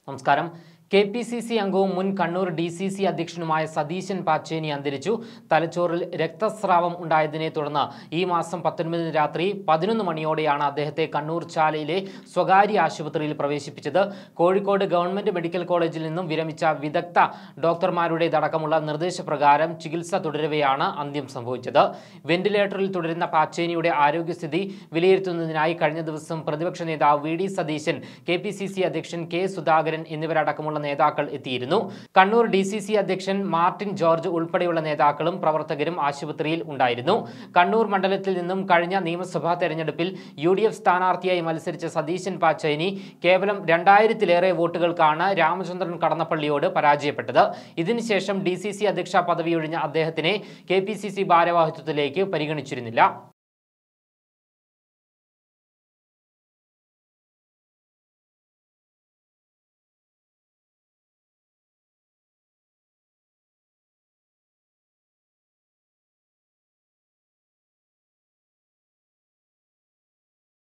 നമസ്കാരം K P C C അംഗവും മുൻ കണ്ണൂർ ഡി സി സി അധ്യക്ഷനുമായ സതീശൻ പാച്ചേനി അന്തരിച്ചു തലച്ചോറിൽ രക്തസ്രാവം ഉണ്ടായതിനെ തുടർന്ന് ഈ മാസം പത്തൊൻപതിന് രാത്രി പതിനൊന്ന് മണിയോടെയാണ് അദ്ദേഹത്തെ കണ്ണൂർ ചാലയിലെ സ്വകാര്യ ആശുപത്രിയിൽ പ്രവേശിപ്പിച്ചത് കോഴിക്കോട് ഗവൺമെന്റ് മെഡിക്കൽ കോളേജിൽ നിന്നും വിരമിച്ച വിദഗ്ധ ഡോക്ടർമാരുടേതടക്കമുള്ള നിർദ്ദേശപ്രകാരം ചികിത്സ തുടരവെയാണ് അന്ത്യം സംഭവിച്ചത് വെന്റിലേറ്ററിൽ തുടരുന്ന പാച്ചേനിയുടെ ആരോഗ്യസ്ഥിതി വിലയിരുത്തുന്നതിനായി കഴിഞ്ഞ ദിവസം പ്രതിപക്ഷ നേതാവ് V D Satheesan K P C C അധ്യക്ഷൻ കെ സുധാകരൻ എന്നിവരടക്കമുള്ള നേതാക്കൾ എത്തിയിരുന്നു കണ്ണൂർ ഡി സി സി അധ്യക്ഷൻ മാർട്ടിൻ ജോർജ് ഉൾപ്പെടെയുള്ള നേതാക്കളും പ്രവർത്തകരും ആശുപത്രിയിൽ ഉണ്ടായിരുന്നു കണ്ണൂർ മണ്ഡലത്തിൽ നിന്നും കഴിഞ്ഞ നിയമസഭാ തെരഞ്ഞെടുപ്പിൽ യു ഡി എഫ് സ്ഥാനാർത്ഥിയായി മത്സരിച്ച സതീശൻ പാച്ചേനി കേവലം രണ്ടായിരത്തിലേറെ വോട്ടുകൾക്കാണ് രാമചന്ദ്രൻ കടന്നപ്പള്ളിയോട് പരാജയപ്പെട്ടത് ഇതിനുശേഷം ഡി സി സി അധ്യക്ഷ പദവിയൊഴിഞ്ഞ അദ്ദേഹത്തിനെ കെ പി സി സി ഭാരവാഹിത്വത്തിലേക്ക് പരിഗണിച്ചിരുന്നില്ല